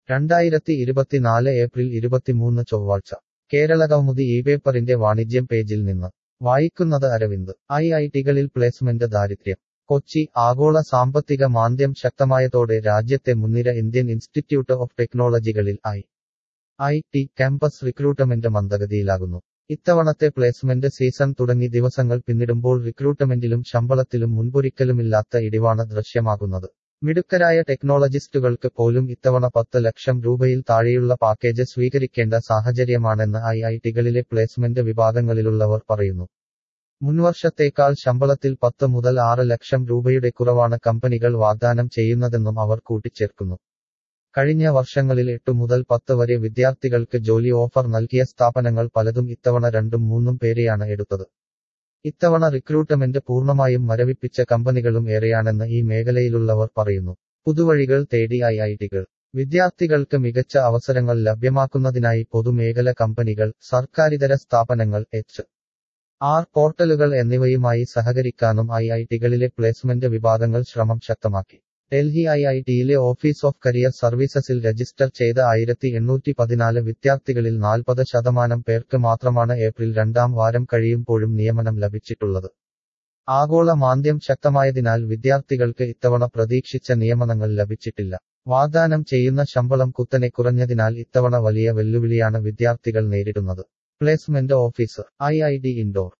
രണ്ടായിരത്തി ഇരുപത്തിനാല് ഏപ്രിൽ ഇരുപത്തിമൂന്ന് ചൊവ്വാഴ്ച കേരള കൗമുദി ഈ പേപ്പറിന്റെ വാണിജ്യം പേജിൽ നിന്ന് വായിക്കുന്നത് അരവിന്ദ് ഐ ഐ ടികളിൽ പ്ലേസ്മെന്റ് ദാരിദ്ര്യം കൊച്ചി ആഗോള സാമ്പത്തിക മാന്ദ്യം ശക്തമായതോടെ രാജ്യത്തെ മുൻനിര ഇന്ത്യൻ ഇൻസ്റ്റിറ്റ്യൂട്ട് ഓഫ് ടെക്നോളജികളിൽ I I T campus recruitment മന്ദഗതിയിലാകുന്നു ഇത്തവണത്തെ പ്ലേസ്മെന്റ് സീസൺ തുടങ്ങി ദിവസങ്ങൾ പിന്നിടുമ്പോൾ റിക്രൂട്ട്മെന്റിലും ശമ്പളത്തിലും മുൻപൊരിക്കലുമില്ലാത്ത ഇടിവാണ് ദൃശ്യമാകുന്നത് മിടുക്കരായ ടെക്നോളജിസ്റ്റുകൾക്ക് പോലും ഇത്തവണ പത്ത് ലക്ഷം രൂപയിൽ താഴെയുള്ള പാക്കേജ് സ്വീകരിക്കേണ്ട സാഹചര്യമാണെന്ന് ഐ ഐ ടികളിലെ പ്ലേസ്മെന്റ് വിഭാഗങ്ങളിലുള്ളവർ പറയുന്നു മുൻവർഷത്തേക്കാൾ ശമ്പളത്തിൽ പത്ത് മുതൽ ആറ് ലക്ഷം രൂപയുടെ കുറവാണ് കമ്പനികൾ വാഗ്ദാനം ചെയ്യുന്നതെന്നും അവർ കൂട്ടിച്ചേർക്കുന്നു കഴിഞ്ഞ വർഷങ്ങളിൽ എട്ടു മുതൽ പത്ത് വരെ വിദ്യാർത്ഥികൾക്ക് ജോലി ഓഫർ നൽകിയ സ്ഥാപനങ്ങൾ പലതും ഇത്തവണ രണ്ടും മൂന്നും പേരെയാണ് എടുത്തത് ഇത്തവണ റിക്രൂട്ട്മെന്റ് പൂർണ്ണമായും മരവിപ്പിച്ച കമ്പനികളും ഏറെയാണെന്ന് ഈ മേഖലയിലുള്ളവർ പറയുന്നു പുതുവഴികൾ തേടി ഐ ഐ ടികൾ വിദ്യാർത്ഥികൾക്ക് മികച്ച അവസരങ്ങൾ ലഭ്യമാക്കുന്നതിനായി പൊതുമേഖല കമ്പനികൾ സർക്കാരിതര സ്ഥാപനങ്ങൾ എച്ച് ആർ പോർട്ടലുകൾ എന്നിവയുമായി സഹകരിക്കാനും ഐ ഐ ടികളിലെ പ്ലേസ്മെന്റ് വിഭാഗങ്ങൾ ശ്രമം ശക്തമാക്കി ഡൽഹി ഐ ഐ ടിയിലെ ഓഫീസ് ഓഫ് കരിയർ സർവീസസിൽ രജിസ്റ്റർ ചെയ്ത ആയിരത്തി എണ്ണൂറ്റി പതിനാല് വിദ്യാർത്ഥികളിൽ നാൽപ്പത് ശതമാനം പേർക്ക് മാത്രമാണ് ഏപ്രിൽ രണ്ടാം വാരം കഴിയുമ്പോഴും നിയമനം ലഭിച്ചിട്ടുള്ളത് ആഗോള മാന്ദ്യം ശക്തമായതിനാൽ വിദ്യാർത്ഥികൾക്ക് ഇത്തവണ പ്രതീക്ഷിച്ച നിയമനങ്ങൾ ലഭിച്ചിട്ടില്ല വാഗ്ദാനം ചെയ്യുന്ന ശമ്പളം കുത്തനെ കുറഞ്ഞതിനാൽ ഇത്തവണ വലിയ വെല്ലുവിളിയാണ് വിദ്യാർത്ഥികൾ നേരിടുന്നത് placement officer I I D indoor